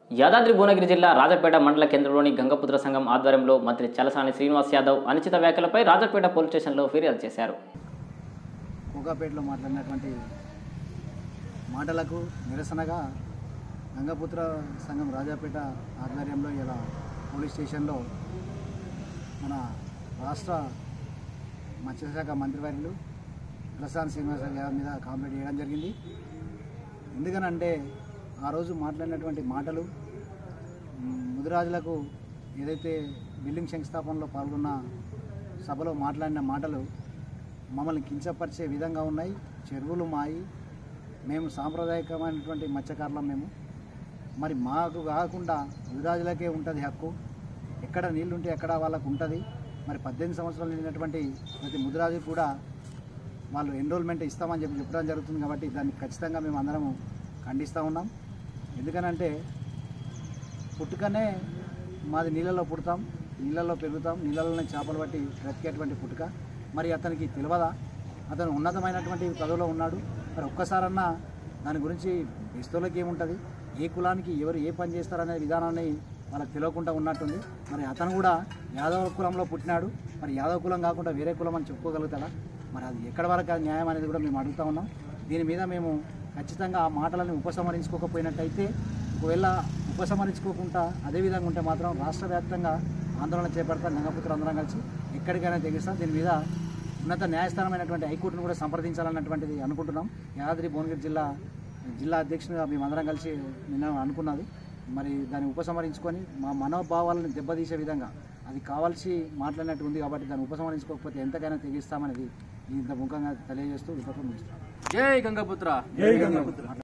యాదాద్రి భువనగిరి జిల్లా రాజపేట మండల కేంద్రంలోని గంగపుత్ర సంఘం ఆధ్వర్యంలో మంత్రి చలసాని శ్రీనివాస్ యాదవ్ అనుచిత వ్యాఖ్యలపై రాజపేట పోలీస్ స్టేషన్లో ఫిర్యాదు చేశారు కోకాపేటలో మాట్లాడినటువంటి మాటలకు నిరసనగా గంగపుత్ర సంఘం రాజాపేట ఆధ్వర్యంలో ఇలా పోలీస్ స్టేషన్లో మన రాష్ట్ర మత్స్యశాఖ మంత్రివర్యులు ప్రశాంత్ శ్రీనివాస గారి మీద కాంప్లైంట్ చేయడం జరిగింది ఎందుకనంటే ఆ రోజు మాట్లాడినటువంటి మాటలు మ్, ముదిరాజులకు ఏదైతే బిల్డింగ్ శంకుస్థాపనలో పాల్గొన్న సభలో మాట్లాడిన మాటలు మమ్మల్ని కించపరిచే విధంగా ఉన్నాయి చెరువులు మాయి మేము సాంప్రదాయకమైనటువంటి మత్స్యకారులం మేము మరి మాకు కాకుండా యువరాజులకే ఉంటుంది హక్కు ఎక్కడ నీళ్లుంటే ఎక్కడ వాళ్ళకు ఉంటుంది మరి పద్దెనిమిది సంవత్సరాలు నిండినటువంటి ప్రతి ముదిరాజు కూడా వాళ్ళు ఎన్రోల్మెంట్ ఇస్తామని చెప్పి చెప్పడం జరుగుతుంది కాబట్టి దాన్ని ఖచ్చితంగా మేము అందరము ఖండిస్తూ ఉన్నాం ఎందుకనంటే పుట్టుకనే మాది నీళ్ళలో పుడతాం నీళ్ళలో పెరుగుతాం నీళ్ళలోనే చేపలు పట్టి బ్రతికేటువంటి పుట్టుక మరి అతనికి తెలియదా అతను ఉన్నతమైనటువంటి పదవిలో ఉన్నాడు మరి ఒక్కసారన్నా దాని గురించి బెస్తోళ్ళకి ఏముంటుంది ఏ కులానికి ఎవరు ఏ పని చేస్తారనే విధానాన్ని వాళ్ళకి తెలియకుండా ఉన్నట్టుంది మరి అతను కూడా యాదవ కులంలో పుట్టినాడు మరి యాదవ కులం కాకుండా వేరే కులం అని చెప్పుకోగలుగుతాడా మరి అది ఎక్కడ వరకు అది న్యాయం అనేది కూడా మేము అడుగుతా ఉన్నాం దీని మీద మేము ఖచ్చితంగా ఆ మాటలను ఉపసంహరించుకోకపోయినట్టయితే ఒకవేళ ఉపసంహరించుకోకుండా అదే విధంగా ఉంటే మాత్రం రాష్ట్ర వ్యాప్తంగా ఆందోళన చేపడతాం గంగపుత్రులు అందరం కలిసి ఎక్కడికైనా తెగిస్తాం దీని మీద ఉన్నత న్యాయస్థానమైనటువంటి హైకోర్టును కూడా సంప్రదించాలన్నటువంటిది అనుకుంటున్నాం యాదాద్రి భువనగిరి జిల్లా జిల్లా అధ్యక్షునిగా మేమందరం కలిసి నిన్న అనుకున్నది మరి దాన్ని ఉపసంహరించుకొని మా మనోభావాలను దెబ్బతీసే విధంగా అది కావాల్సి మాట్లాడినట్టు ఉంది కాబట్టి దాన్ని ఉపసంహరించుకోకపోతే ఎంతకైనా తెగిస్తామనేది ఇంత ముఖంగా తెలియజేస్తూ ఇప్పట్లో ముగిస్తాం జై గంగపుత్ర